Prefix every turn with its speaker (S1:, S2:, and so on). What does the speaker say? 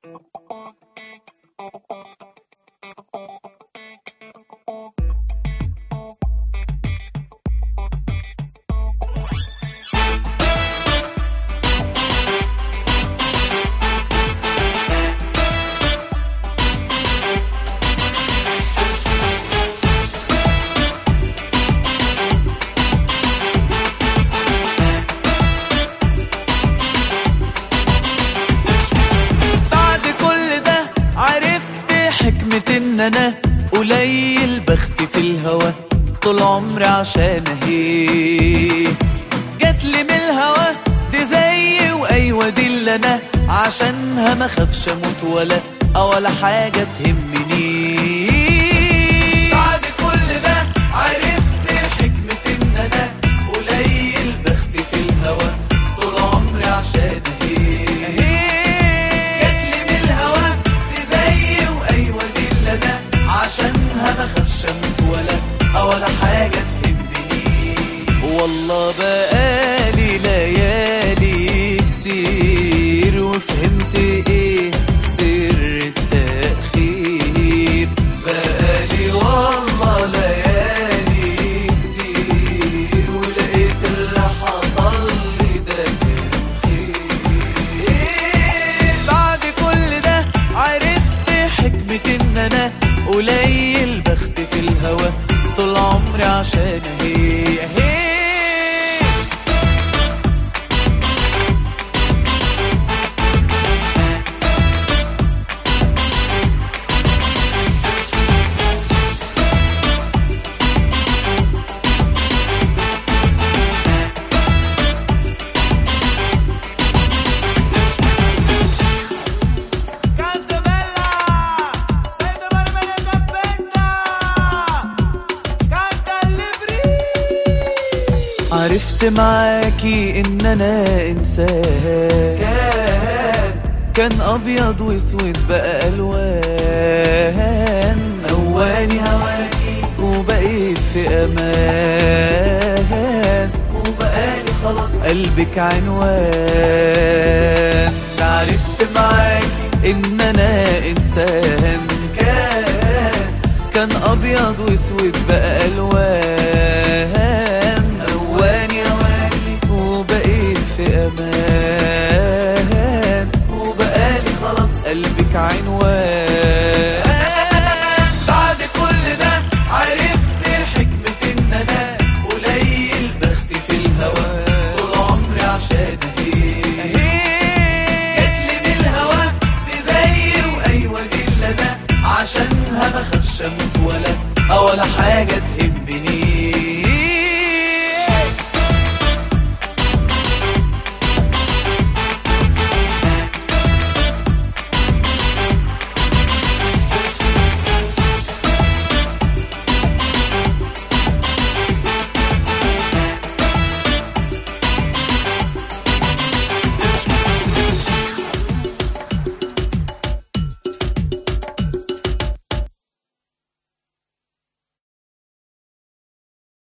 S1: بعد كل ده عرفت حكمة ان انا قليل بختي في الهوى طول عمري عشان اهي جات لي من الهوى دي زي وايوه دي اللي انا عشانها ما خافش اموت ولا ولا حاجه تهمني بعد كل ده عرفت حكمة ان انا قليل بختي في الهوى طول عمري عشان اهي جاتلي من الهوى دي زي وايوه دي اللي انا عشانها ما خافش اموت ولا ولا حاجه تهمني والله بقالي ليالي كتير وفهمت ايه سر التأخير بقالي والله ليالي كتير ولقيت اللي حصل لي ده كان خير بعد كل ده عرفت حكمة ان انا قليل بختي في الهوى طول عمري عشان اهي اهي Canta bella, sei da marmella da benda, canta الليبري عرفت معاكي ان انا انسان كان كان ابيض واسود بقى الوان اواني هواكي وبقيت في امان وبقالي خلاص قلبك عنوان عرفت معاكي ان انا انسان كان كان ابيض واسود بقى الوان اواني اواني وبقيت في امان وبقالي خلاص قلبك عنوان